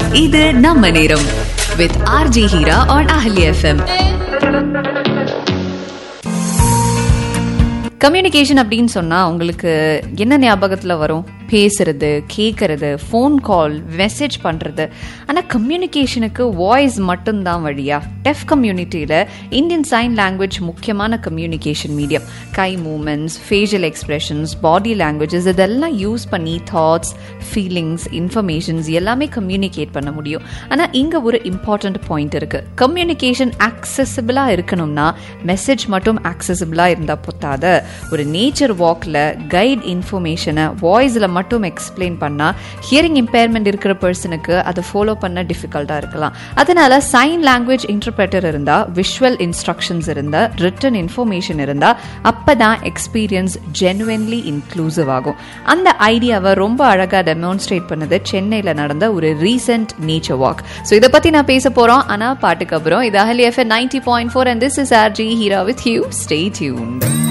இது நம்ம நேரம் with RJ Heera on Ahali FM communication அப்படின்னு சொன்னா உங்களுக்கு என்ன ஞாபகத்துல வரும் பேசுறது கேட்கறது ஃபோன் கால் மெசேஜ் பண்றது ஆனா கம்யூனிகேஷனுக்கு வாய்ஸ் மட்டும்தான் வழியா டெஃப் கம்யூனிட்டியில இந்தியன் சைன் லாங்குவேஜ் முக்கியமான கம்யூனிகேஷன் மீடியம் கை movements facial expressions body languages இதெல்லாம் யூஸ் பண்ணி தாட்ஸ் ஃபீலிங்ஸ் இன்ஃபர்மேஷன்ஸ் எல்லாமே கம்யூனிகேட் பண்ண முடியும் ஆனா இங்க ஒரு இம்பார்ட்டன்ட் பாயிண்ட் இருக்கு கம்யூனிகேஷன் ஆக்சசிபிளா இருக்கணும்னா மெசேஜ் மட்டும் ஆக்சசிபிளா இருந்தா பொத்தாத ஒரு நேச்சர் வாக்ல கைட் இன்ஃபர்மேஷனை வாய்ஸ்ல மட்டும் எக்ஸ்பிளைன் பண்ணா ஹியரிங் இம்பேர்மெண்ட் இருக்கிற பர்சனுக்கு அதை ஃபாலோ பண்ண டிஃபிகல்ட்டா இருக்கலாம் அதனால சைன் லாங்குவேஜ் இன்டர்பிரட்டர் இருந்தா விஷுவல் இன்ஸ்ட்ரக்ஷன்ஸ் இருந்தா ரிட்டன் இன்ஃபர்மேஷன் இருந்தா அப்பதான் எக்ஸ்பீரியன்ஸ் ஜெனுவன்லி இன்க்ளூசிவ் ஆகும் அந்த ஐடியாவை ரொம்ப அழகா டெமான்ஸ்ட்ரேட் பண்ணது சென்னையில நடந்த ஒரு ரீசெண்ட் நேச்சர் வாக் ஸோ இதை பத்தி நான் பேச போறோம் ஆனா பாட்டுக்கு அப்புறம் இது Ahali FM ninety point four and this is R J Heera with you stay tune